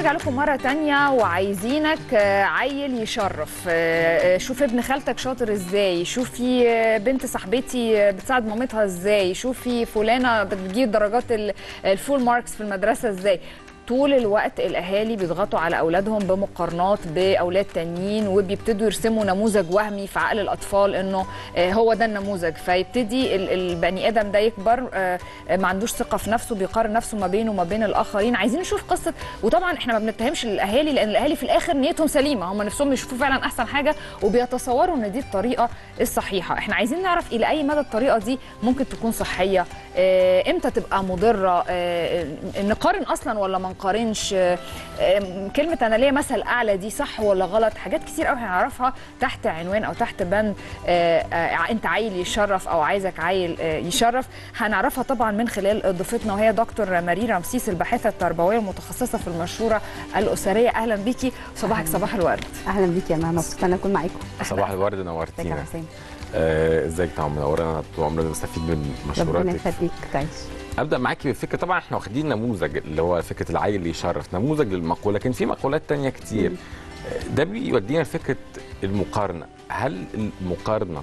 بنرجع لكم مرة تانية وعايزينك آه، عيل يشرف آه، آه، شوف ابن خالتك شاطر ازاي شوفي آه، بنت صاحبتي آه، بتساعد مامتها ازاي شوفي فلانة بتجيب درجات ال- الفول ماركس في المدرسة ازاي طول الوقت الاهالي بيضغطوا على اولادهم بمقارنات باولاد تانيين وبيبتدوا يرسموا نموذج وهمي في عقل الاطفال انه آه، هو ده النموذج فيبتدي ال- البني ادم ده يكبر آه، آه، ما عندوش ثقه في نفسه بيقارن نفسه ما بينه وما بين الاخرين عايزين نشوف قصه وطبعا احنا ما بنتهمش الاهالي لان الاهالي في الاخر نيتهم سليمه هم نفسهم يشوفوا فعلا احسن حاجه وبيتصوروا ان دي الطريقه الصحيحه احنا عايزين نعرف الى اي مدى الطريقه دي ممكن تكون صحيه آه، امتى تبقى مضره آه، نقارن اصلا ولا ما نقارنش آه، آه، كلمه انا ليا مثل اعلى دي صح ولا غلط حاجات كتير قوي هنعرفها تحت عنوان او تحت بند آه، آه، انت عيل يشرف او عايزك عيل آه، يشرف هنعرفها طبعا من خلال ضيفتنا وهي دكتور ماري رمسيس الباحثه التربويه المتخصصه في المشوره الاسريه اهلا بيكي صباحك صباح الورد اهلا بيك يا ماما مبسوطه ان اكون معاكم صباح الورد ازيك يا نورتينا حسين آه، ازيك طبعا منورانا طول عمرنا بنستفيد من ربنا مشوراتك يخليك تعيش ابدا معاكي بفكره طبعا احنا واخدين نموذج اللي هو فكره العيل اللي يشرف نموذج للمقوله لكن في مقولات تانية كتير آه، ده بيودينا لفكره المقارنه هل المقارنه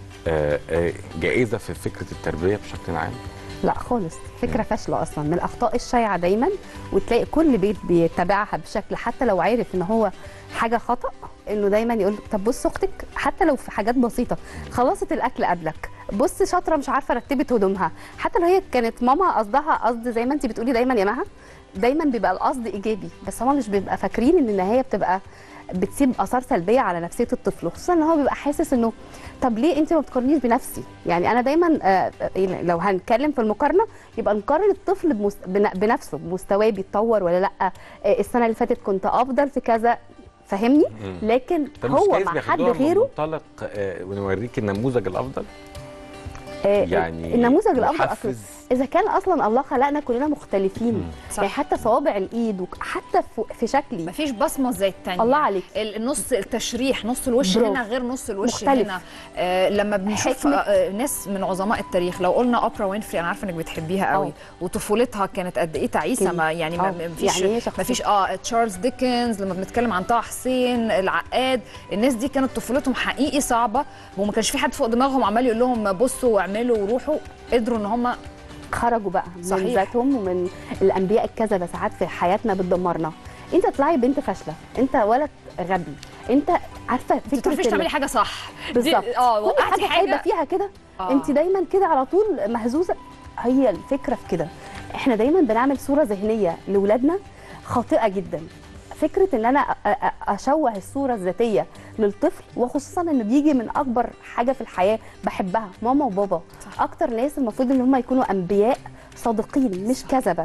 آه، آه، جائزه في فكره التربيه بشكل عام لا خالص فكره فاشله اصلا من الاخطاء الشائعه دايما وتلاقي كل بيت بيتبعها بشكل حتى لو عارف ان هو حاجه خطا انه دايما يقول طب بص اختك حتى لو في حاجات بسيطه خلصت الاكل قبلك بص شاطره مش عارفه رتبت هدومها حتى لو هي كانت ماما قصدها قصد زي ما انت بتقولي دايما يا مها دايما بيبقى القصد ايجابي بس هما مش بيبقى فاكرين ان النهايه بتبقى بتسيب اثار سلبيه على نفسيه الطفل خصوصا ان هو بيبقى حاسس انه طب ليه انت ما بتقارنيش بنفسي يعني انا دايما آه، آه، لو هنتكلم في المقارنه يبقى نقارن الطفل بمس... بن- بنفسه بمستواه بيتطور ولا لا آه، السنه اللي فاتت كنت افضل في كذا فاهمني لكن طب مش هو جايز مع حد ياخدوها من غيره منطلق آه، ونوريك النموذج الافضل آه، يعني النموذج الافضل اصلا محفز. اذا كان اصلا الله خلقنا كلنا مختلفين صح. يعني حتى صوابع الايد وحتى في- في شكلي مفيش بصمه زي التانية الله عليك. النص التشريح نص الوش برافو. هنا غير نص الوش مختلف. هنا آه لما بنشوف حكمة. آه ناس من عظماء التاريخ لو قلنا اوبرا وينفري انا عارفه انك بتحبيها قوي أه. وطفولتها كانت قد ايه تعيسه كده. ما يعني ما أه. ما فيش يعني هي شخصية. ما فيش اه تشارلز ديكنز لما بنتكلم عن طه حسين العقاد الناس دي كانت طفولتهم حقيقي صعبه وما كانش في حد فوق دماغهم عمال يقول لهم بصوا واعملوا وروحوا قدروا ان هم خرجوا بقى من صحيح. ذاتهم ومن الانبياء الكذبه ساعات في حياتنا بتدمرنا انت طلعي بنت فاشله انت ولد غبي انت عارفه ما فكره تعرفيش ال- تعملي حاجه صح دي- بالظبط اه كل وقعتي حاجه هيبقى حاجه فيها كده آه. انت دايما كده على طول مهزوزه هي الفكره في كده احنا دايما بنعمل صوره ذهنيه لاولادنا خاطئه جدا فكره ان انا أ- أ- اشوه الصوره الذاتيه للطفل وخصوصا انه بيجي من اكبر حاجه في الحياه بحبها ماما وبابا صح. اكتر ناس المفروض ان هم يكونوا انبياء صادقين مش كذبه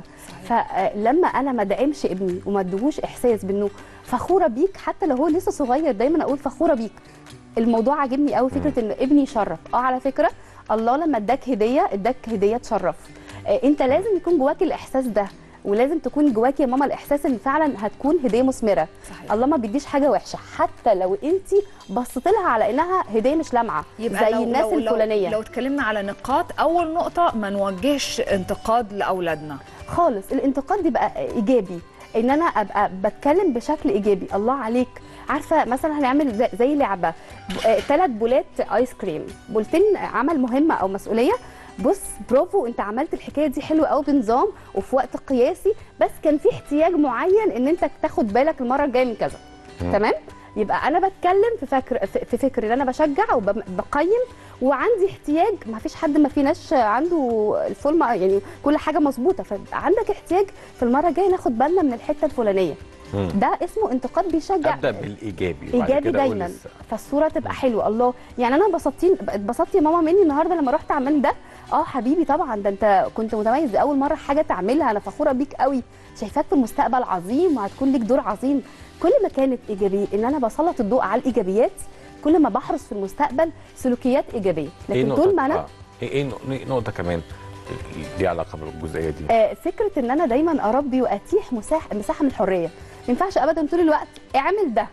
فلما انا ما دعمش ابني وما ادهوش احساس بانه فخوره بيك حتى لو هو لسه صغير دايما اقول فخوره بيك الموضوع عاجبني قوي فكره ان ابني يشرف اه على فكره الله لما اداك هديه اداك هديه تشرف آه انت لازم يكون جواك الاحساس ده ولازم تكون جواك يا ماما الاحساس ان فعلا هتكون هديه مثمره صحيح. الله ما بيديش حاجه وحشه حتى لو انت بصيت لها على انها هديه مش لامعه يبقى زي لو الناس لو الفلانيه لو, لو اتكلمنا على نقاط اول نقطه ما نوجهش انتقاد لاولادنا خالص الانتقاد يبقى ايجابي ان انا ابقى بتكلم بشكل ايجابي الله عليك عارفه مثلا هنعمل زي- زي لعبه ثلاث بولات ايس كريم بولتين عمل مهمه او مسؤوليه بص برافو انت عملت الحكايه دي حلوه قوي بنظام وفي وقت قياسي بس كان في احتياج معين ان انت تاخد بالك المره الجايه من كذا مم. تمام يبقى انا بتكلم في فكر في في فكر ان انا بشجع وبقيم وعندي احتياج ما فيش حد ما فيناش عنده الفول ما- يعني كل حاجه مظبوطه فعندك احتياج في المره الجايه ناخد بالنا من الحته الفلانيه مم. ده اسمه انتقاد بيشجع ابدا بالايجابي وبعد ايجابي كده أقول دايما لسه. فالصوره تبقى حلوه الله يعني انا انبسطتي اتبسطتي يا ماما مني النهارده لما رحت عملت ده اه حبيبي طبعا ده انت كنت متميز دي اول مره حاجه تعملها انا فخوره بيك قوي شايفاك في المستقبل عظيم وهتكون ليك دور عظيم كل ما كانت ايجابيه ان انا بسلط الضوء على الايجابيات كل ما بحرص في المستقبل سلوكيات ايجابيه ايه لكن نقطه طول ما انا آه. ايه إيه نق- إيه نقطه كمان ليها علاقه بالجزئيه دي آه، فكره ان انا دايما اربي واتيح مساحه مساحه من الحريه ما ينفعش ابدا طول الوقت اعمل ده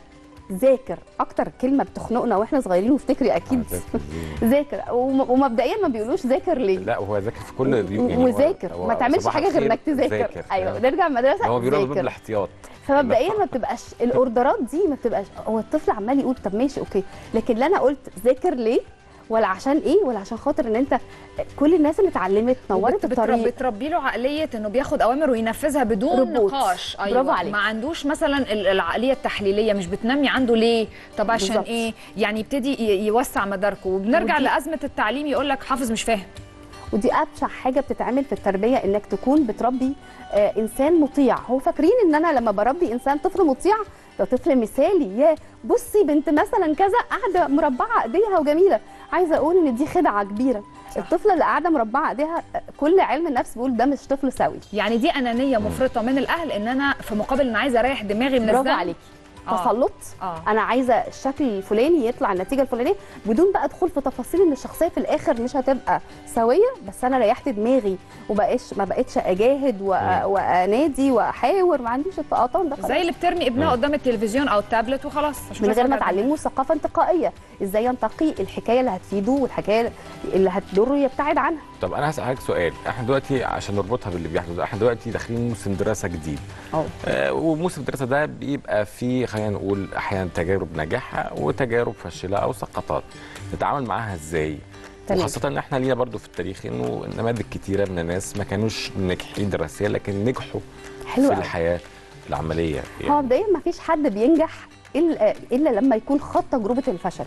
ذاكر اكتر كلمه بتخنقنا واحنا صغيرين وافتكري اكيد آه، ذاكر. ذاكر وم- ومبدئيا ما بيقولوش ذاكر ليه لا هو ذاكر في كل الريو- يعني هو- وذاكر هو ما تعملش صباح حاجه غير الخير، انك تذاكر ذاكر. ايوه آه. نرجع المدرسه هو بيروح ذاكر. بالاحتياط فمبدئيا ما بتبقاش الاوردرات دي ما بتبقاش هو الطفل عمال يقول طب ماشي اوكي لكن لا انا قلت ذاكر ليه ولا عشان ايه ولا عشان خاطر ان انت كل الناس اللي اتعلمت نورت وبت- بتر- الطريق بتربي له عقليه انه بياخد اوامر وينفذها بدون ربوط. نقاش برافو عليك. ما عندوش مثلا ال- العقليه التحليليه مش بتنمي عنده ليه طب عشان بالظبط. ايه يعني يبتدي ي- يوسع مداركه وبنرجع ودي- لازمه التعليم يقول لك حافظ مش فاهم ودي ابشع حاجه بتتعمل في التربيه انك تكون بتربي آه انسان مطيع هو فاكرين ان انا لما بربي انسان طفل مطيع ده طفل مثالي يا بصي بنت مثلا كذا قاعده مربعه ايديها وجميله عايزه اقول ان دي خدعه كبيره صح. الطفله اللي قاعده مربعه ايديها آه، كل علم النفس بيقول ده مش طفل سوي يعني دي انانيه مفرطه من الاهل ان انا في مقابل ان عايزه اريح دماغي من برافو الذنب عليكي آه. تسلط اه انا عايزه الشكل الفلاني يطلع النتيجه الفلانيه بدون بقى ادخل في تفاصيل ان الشخصيه في الاخر مش هتبقى سويه بس انا ريحت دماغي وبقيش ما بقتش اجاهد وأ- وانادي واحاور ما عنديش التقاطع ده خلاص. زي اللي بترمي ابنها مم. قدام التلفزيون او التابلت وخلاص عشان من بس غير ما أتعلم. تعلمه ثقافه انتقائيه ازاي ينتقي الحكايه اللي هتفيده والحكايه اللي هتضره يبتعد عنها طب انا هسالك سؤال احنا دلوقتي عشان نربطها باللي بيحدث احنا دلوقتي داخلين موسم دراسه جديد اه آه وموسم الدراسه ده بيبقى فيه خلينا نقول احيانا تجارب ناجحه وتجارب فاشله او سقطات نتعامل معاها ازاي تمام. وخاصة ان احنا لينا برضو في التاريخ انه نماذج كتيرة من الناس ما كانوش ناجحين دراسيا لكن نجحوا حلو في قوي. الحياة العملية هو يعني مبدئيا ما فيش حد بينجح الا الا لما يكون خاض تجربه الفشل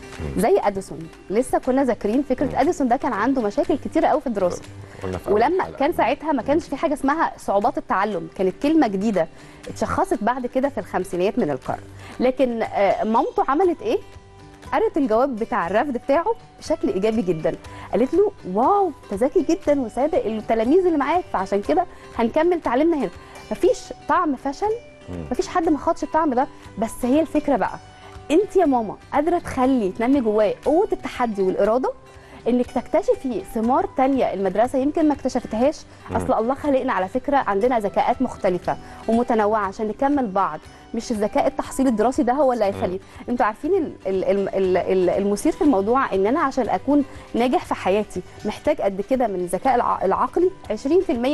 زي اديسون لسه كنا ذاكرين فكره اديسون ده كان عنده مشاكل كتيره قوي في الدراسه قلنا في أول ولما حلقة. كان ساعتها ما كانش في حاجه اسمها صعوبات التعلم كانت كلمه جديده اتشخصت بعد كده في الخمسينيات من القرن لكن آه، مامته عملت ايه قرت الجواب بتاع الرفض بتاعه بشكل ايجابي جدا قالت له واو انت ذكي جدا وسابق التلاميذ اللي معاك فعشان كده هنكمل تعليمنا هنا مفيش طعم فشل مم. مفيش حد ما خدش الطعم ده بس هي الفكره بقى انت يا ماما قادره تخلي تنمي جواه قوه التحدي والاراده انك تكتشفي ثمار تانية المدرسه يمكن ما اكتشفتهاش مم. اصل الله خلقنا على فكره عندنا ذكاءات مختلفه ومتنوعه عشان نكمل بعض مش الذكاء التحصيلي الدراسي ده هو اللي هيخليه انتوا عارفين ال- ال- ال- ال- ال- المثير في الموضوع ان انا عشان اكون ناجح في حياتي محتاج قد كده من الذكاء الع- العقلي 20%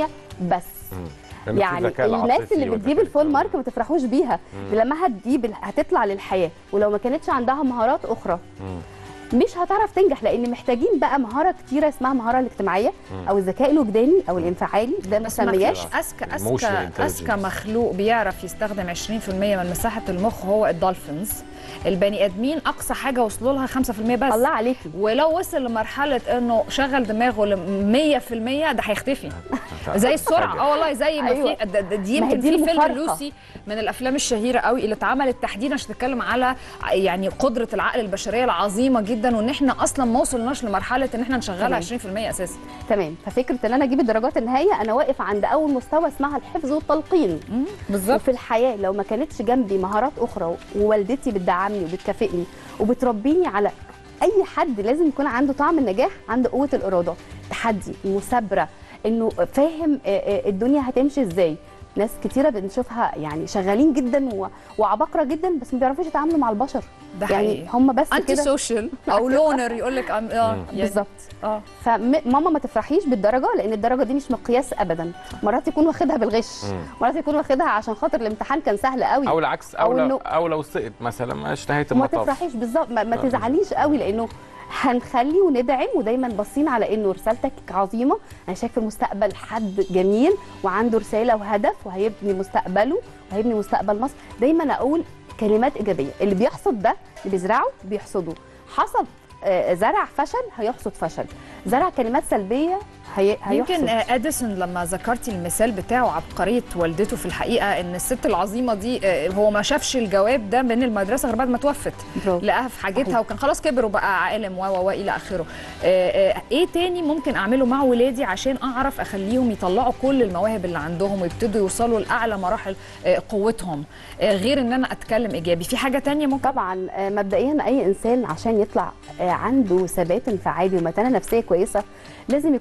بس مم. لأن في يعني ذكاء الناس العاطفي اللي بتجيب والذكاء الفول مارك الكوني. ما تفرحوش بيها مم. لما هتجيب هتطلع للحياه ولو ما كانتش عندها مهارات اخرى مم. مش هتعرف تنجح لان محتاجين بقى مهاره كتيره اسمها المهاره الاجتماعيه مم. او الذكاء الوجداني او الانفعالي ده بس ما مسمياش فيش اذكى Emotional اذكى intelligence. اذكى مخلوق بيعرف يستخدم 20% من مساحه المخ هو الدولفينز البني ادمين اقصى حاجه وصلوا لها 5% بس الله عليكي ولو وصل لمرحله انه شغل دماغه ل 100% ده هيختفي زي السرعه اه والله زي ما أيوة. في ده- ده- دي ما هي يمكن دي في فيلم المفارقة. لوسي من الافلام الشهيره قوي اللي اتعملت تحديدا عشان تتكلم على يعني قدره العقل البشريه العظيمه جدا وان احنا اصلا ما وصلناش لمرحله ان احنا نشغلها تمام. 20% اساسا تمام ففكره ان انا اجيب الدرجات النهائيه انا واقف عند اول مستوى اسمها الحفظ والتلقين بالظبط وفي الحياه لو ما كانتش جنبي مهارات اخرى ووالدتي بتدعمني وبتكافئني وبتربيني على اي حد لازم يكون عنده طعم النجاح عنده قوه الاراده تحدي مثابره انه فاهم آه، آه، الدنيا هتمشي ازاي ناس كتيره بنشوفها يعني شغالين جدا و- وعباقره جدا بس ما بيعرفوش يتعاملوا مع البشر ده يعني حقيقي هم بس انتي كده سوشيال او لونر يقول لك اه يعني بالظبط اه فماما ما تفرحيش بالدرجه لان الدرجه دي مش مقياس ابدا مرات يكون واخدها بالغش مم. مرات يكون واخدها عشان خاطر الامتحان كان سهل قوي او العكس أو او لو, إنه- او لو سقط مثلا مش نهايه وما المطاف تفرحيش بالظبط ما, ما آه. تزعليش قوي لانه هنخلي وندعم ودايما باصين على انه رسالتك عظيمه انا شايف في المستقبل حد جميل وعنده رساله وهدف وهيبني مستقبله وهيبني مستقبل مصر دايما اقول كلمات ايجابيه اللي بيحصد ده اللي بيزرعه بيحصده حصد آه، زرع فشل هيحصد فشل زرع كلمات سلبيه هي... يمكن هيحصد آه، اديسون لما ذكرتي المثال بتاعه عبقريه والدته في الحقيقه ان الست العظيمه دي آه، هو ما شافش الجواب ده من المدرسه غير بعد ما توفت برافو. لقاها في حاجتها صحيح. وكان خلاص كبر وبقى عالم و و و الى اخره آه، آه، ايه تاني ممكن اعمله مع ولادي عشان اعرف اخليهم يطلعوا كل المواهب اللي عندهم ويبتدوا يوصلوا لاعلى مراحل آه، قوتهم آه، غير ان انا اتكلم ايجابي في حاجه تانية ممكن طبعا آه، مبدئيا اي انسان عشان يطلع آه، عنده ثبات انفعالي ومتانه نفسيه كويسه لازم يكون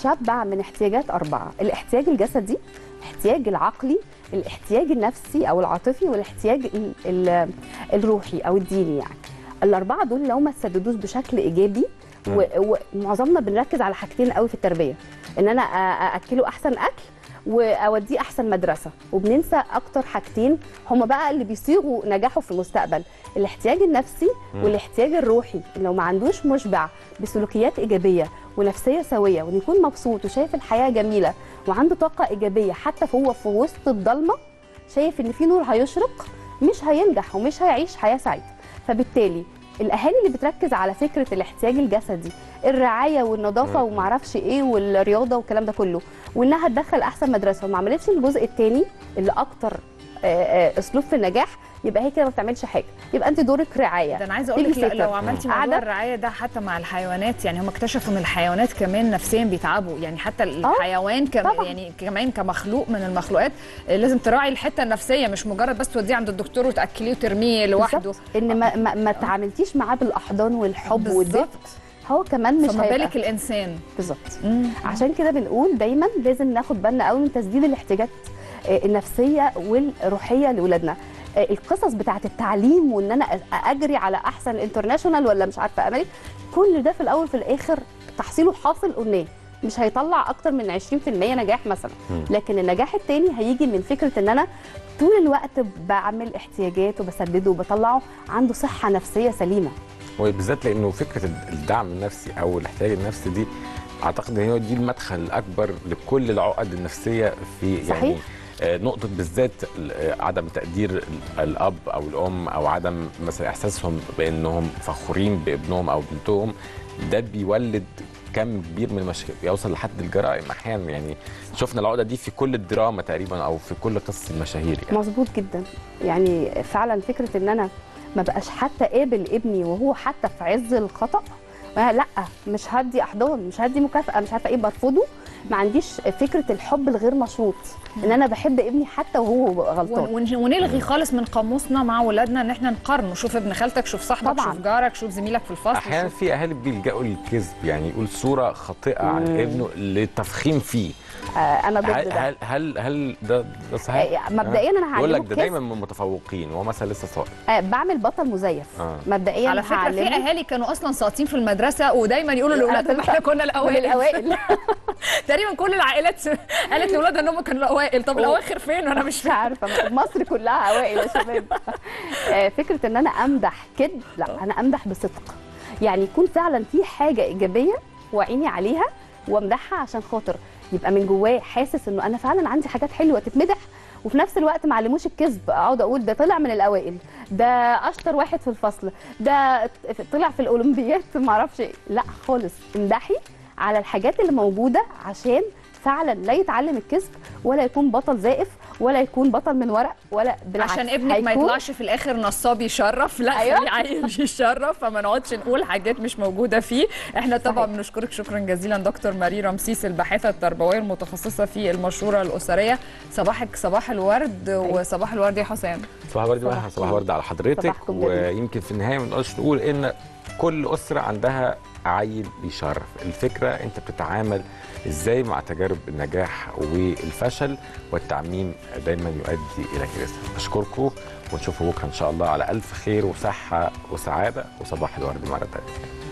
بتشبع من احتياجات اربعه الاحتياج الجسدي الاحتياج العقلي الاحتياج النفسي او العاطفي والاحتياج ال- ال- الروحي او الديني يعني الاربعه دول لو ما تسددوش بشكل ايجابي و- ومعظمنا بنركز على حاجتين قوي في التربيه ان انا أ- ااكله احسن اكل واوديه احسن مدرسه وبننسى اكتر حاجتين هم بقى اللي بيصيغوا نجاحه في المستقبل الاحتياج النفسي والاحتياج الروحي لو ما عندوش مشبع بسلوكيات ايجابيه ونفسيه سويه وان يكون مبسوط وشايف الحياه جميله وعنده طاقه ايجابيه حتى هو في وسط الضلمه شايف ان في نور هيشرق مش هينجح ومش هيعيش حياه سعيده فبالتالي الاهالي اللي بتركز على فكره الاحتياج الجسدي الرعايه والنظافه مم. ومعرفش ايه والرياضه والكلام ده كله وانها تدخل احسن مدرسه وما عملتش الجزء الثاني اللي اكتر آه، آه، اسلوب في النجاح يبقى هي كده ما بتعملش حاجه يبقى انت دورك رعايه ده انا عايزه اقول لك تيجي لو ستر. عملتي موضوع قاعدة. الرعايه ده حتى مع الحيوانات يعني هم اكتشفوا ان الحيوانات كمان نفسيا بيتعبوا يعني حتى الحيوان كمان طبعاً. يعني كمان كمخلوق من المخلوقات آه، لازم تراعي الحته النفسيه مش مجرد بس توديه عند الدكتور وتاكليه وترميه لوحده بالظبط. ان ما ما, ما تعاملتيش معاه بالاحضان والحب بالظبط. والدفء هو كمان مش فما هيبقى بالك الانسان بالظبط مم. عشان كده بنقول دايما لازم ناخد بالنا قوي من تسديد الاحتياجات آه، النفسيه والروحيه لاولادنا آه، القصص بتاعه التعليم وان انا أ- اجري على احسن انترناشونال ولا مش عارفه امريكا كل ده في الاول في الاخر تحصيله حاصل قلناه مش هيطلع اكتر من 20% نجاح مثلا مم. لكن النجاح التاني هيجي من فكره ان انا طول الوقت بعمل احتياجات وبسدده وبطلعه عنده صحه نفسيه سليمه وبالذات لانه فكره الدعم النفسي او الاحتياج النفسي دي اعتقد ان هي دي المدخل الاكبر لكل العقد النفسيه في صحيح. يعني آه، نقطة بالذات ال- آه، عدم تقدير ال- الأب أو الأم أو عدم مثلا إحساسهم بأنهم فخورين بابنهم أو بنتهم ده بيولد كم كبير من المشاكل يوصل لحد الجرائم أحيانا يعني شفنا العقدة دي في كل الدراما تقريبا أو في كل قصص المشاهير يعني مظبوط جدا يعني فعلا فكره ان انا ما بقاش حتى قابل ابني وهو حتى في عز الخطا آه لا مش هدي احضان مش هدي مكافاه مش عارفه ايه برفضه ما عنديش فكره الحب الغير مشروط ان انا بحب ابني حتى وهو غلطان ون- ونلغي خالص من قاموسنا مع ولادنا ان احنا نقارنه شوف ابن خالتك شوف صاحبك طبعاً. شوف جارك شوف زميلك في الفصل احيانا شوف- في اهالي بيلجأوا للكذب يعني يقول صوره خاطئه عن مم. ابنه للتفخيم فيه آه انا ضد هل ده هل هل, هل ده ده صحيح؟ آه، مبدئيا انا يقول هعلمه لك ده الكذب. دايما من المتفوقين وهو مثلا لسه صغير آه بعمل بطل مزيف آه. مبدئيا على فكره في هعلمه اهالي كانوا اصلا ساقطين في المدرسه ودايما يقولوا أنا لاولادهم كنت احنا كنا من الاوائل الاوائل تقريبا كل العائلات قالت لاولادها ان هم كانوا الاوائل طب الاواخر فين وانا مش مش فاهمه عارفه مصر كلها اوائل يا شباب آه، فكره ان انا امدح كذب لا انا امدح بصدق يعني يكون فعلا في حاجه ايجابيه وعيني عليها وامدحها عشان خاطر يبقى من جواه حاسس انه انا فعلا عندي حاجات حلوه تتمدح وفي نفس الوقت ما علموش الكذب اقعد اقول ده طلع من الاوائل ده اشطر واحد في الفصل ده طلع في الاولمبيات ما اعرفش إيه. لا خالص امدحي على الحاجات اللي موجوده عشان فعلا لا يتعلم الكذب ولا يكون بطل زائف ولا يكون بطل من ورق ولا بالعكس عشان ابنك ما هيكون يطلعش في الاخر نصاب يشرف لا أيوة. خليه عيل يشرف فما نقعدش نقول حاجات مش موجوده فيه احنا طبعا صحيح. بنشكرك شكرا جزيلا دكتور ماري رمسيس الباحثه التربويه المتخصصه في المشوره الاسريه صباحك صباح الورد وصباح الورد يا حسام صباح ورد صباح بقى صباح الخير. ورد على حضرتك صباحكم جميل. ويمكن في النهايه ما نقدرش نقول ان كل اسره عندها عيل بيشرف الفكره انت بتتعامل ازاي مع تجارب النجاح والفشل والتعميم دايما يؤدي الى كارثه اشكركم ونشوفكم بكره ان شاء الله على الف خير وصحه وسعاده وصباح الورد مره ثانيه